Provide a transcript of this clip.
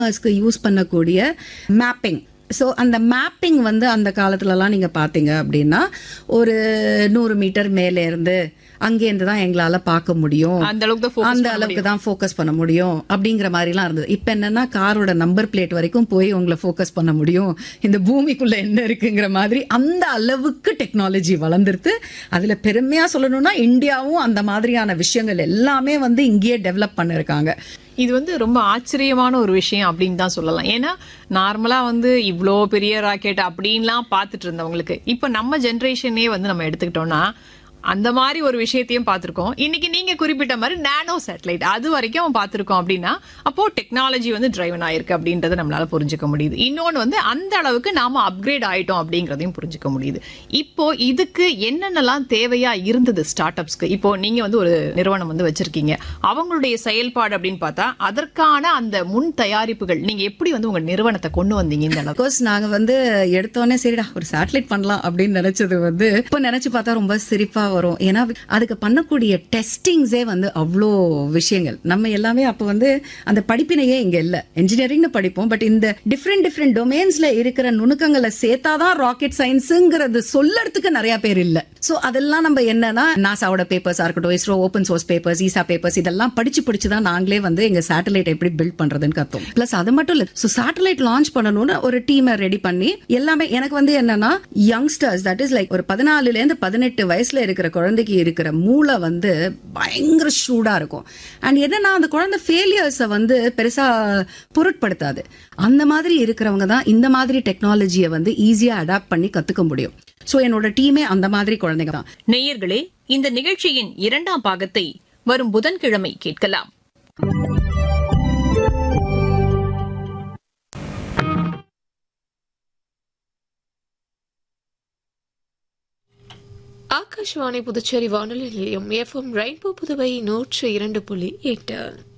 use பண்ணக்கூடிய mapping so அந்த mapping வந்து அந்த காலத்துலலாம் நீங்கள் பார்த்தீங்க அப்படின்னா ஒரு நூறு மீட்டர் மேலே இருந்து அங்கேருந்து தான் எங்களால் பார்க்க முடியும் அந்த அளவுக்கு தான் focus அந்த பண்ண அளவுக்கு தான் ஃபோக்கஸ் பண்ண முடியும் அப்படிங்கிற மாதிரிலாம் இருந்தது இப்போ என்னன்னா காரோட நம்பர் பிளேட் வரைக்கும் போய் உங்களை ஃபோக்கஸ் பண்ண முடியும் இந்த பூமிக்குள்ள என்ன இருக்குங்கிற மாதிரி அந்த அளவுக்கு டெக்னாலஜி வளர்ந்துருது அதுல பெருமையா சொல்லணும்னா இந்தியாவும் அந்த மாதிரியான விஷயங்கள் எல்லாமே வந்து இங்கேயே டெவலப் பண்ணிருக்காங்க இது வந்து ரொம்ப ஆச்சரியமான ஒரு விஷயம் அப்படின்னு தான் சொல்லலாம் ஏன்னா நார்மலா வந்து இவ்ளோ பெரிய ராக்கெட் அப்படின்லாம் பார்த்துட்டு இருந்தவங்களுக்கு இப்போ நம்ம ஜென்ரேஷனே வந்து நம்ம எடுத்துக்கிட்டோம்னா அந்த மாதிரி ஒரு விஷயத்தையும் பார்த்திருக்கோம் இன்னைக்கு நீங்க குறிப்பிட்ட மாதிரி நானோ சேட்டலைட் அது வரைக்கும் பார்த்திருக்கோம் அப்படின்னா அப்போ டெக்னாலஜி வந்து டிரைவன் ஆயிருக்கு அப்படின்றத நம்மளால புரிஞ்சுக்க முடியுது இன்னொன்னு வந்து அந்த அளவுக்கு நாம அப்கிரேட் ஆயிட்டோம் அப்படிங்கறதையும் புரிஞ்சுக்க முடியுது இப்போ இதுக்கு என்னென்னலாம் தேவையா இருந்தது ஸ்டார்ட் அப்ஸ்க்கு இப்போ நீங்க வந்து ஒரு நிறுவனம் வந்து வச்சிருக்கீங்க அவங்களுடைய செயல்பாடு அப்படின்னு பார்த்தா அதற்கான அந்த முன் தயாரிப்புகள் நீங்க எப்படி வந்து உங்க நிறுவனத்தை கொண்டு வந்தீங்க இந்த அளவுக்கு கோர்ஸ் நாங்க வந்து எடுத்தோடனே சரிடா ஒரு சேட்டலைட் பண்ணலாம் அப்படின்னு நினைச்சது வந்து இப்போ நினைச்சு பார்த்தா ரொம்ப சிரிப்பா வரும் ஏன்னா அதுக்கு பண்ணக்கூடிய டெஸ்டிங்ஸே வந்து அவ்வளோ விஷயங்கள் நம்ம எல்லாமே அப்போ வந்து அந்த படிப்பினையே இங்க இல்ல இன்ஜினியரிங்னு படிப்போம் பட் இந்த டிஃப்ரெண்ட் டிஃப்ரெண்ட் டொமைன்ஸ்ல இருக்கிற நுணுக்கங்களை சேர்த்தாதான் ராக்கெட் சயின்ஸுங்கிறது சொல்லறதுக்கு நிறைய பேர் இல்ல சோ அதெல்லாம் நம்ம என்னன்னா நாசாவோட பேப்பர்ஸா இருக்கட்டும் ISRO open source papers ESA papers இதெல்லாம் படிச்சு படிச்சு தான் நாங்களே வந்து எங்க சேட்டலைட் எப்படி பில்ட் பண்றதுன்னு கத்தோம் பிளஸ் அது மட்டும் இல்ல சோ சேட்டலைட் லான்ச் பண்ணணும்னு ஒரு டீமை ரெடி பண்ணி எல்லாமே எனக்கு வந்து என்னன்னா யங்ஸ்டர்ஸ் தட் இஸ் லைக் ஒரு பதினாலுல இருந்து பதினெட்டு வயசுல இருக்கிற குழந்தைக்கு இருக்கிற மூளை வந்து பயங்கர ஷூடா இருக்கும் அண்ட் என்னன்னா அந்த குழந்தை ஃபெயிலியர்ஸை வந்து பெருசா பொருட்படுத்தாது அந்த மாதிரி இருக்கிறவங்க தான் இந்த மாதிரி டெக்னாலஜியை வந்து ஈஸியா அடாப்ட் பண்ணி கத்துக்க முடியும் சோ என்னோட டீமே அந்த மாதிரி குழந்தைங்க தான் நேயர்களே இந்த நிகழ்ச்சியின் இரண்டாம் பாகத்தை வரும் புதன்கிழமை கேட்கலாம் ஆகாஷ்வாணி புதுச்சேரி வானொலி நிலையம் எஃப்எம் ரெயின்போ புதுவை நூற்று இரண்டு புள்ளி எட்டு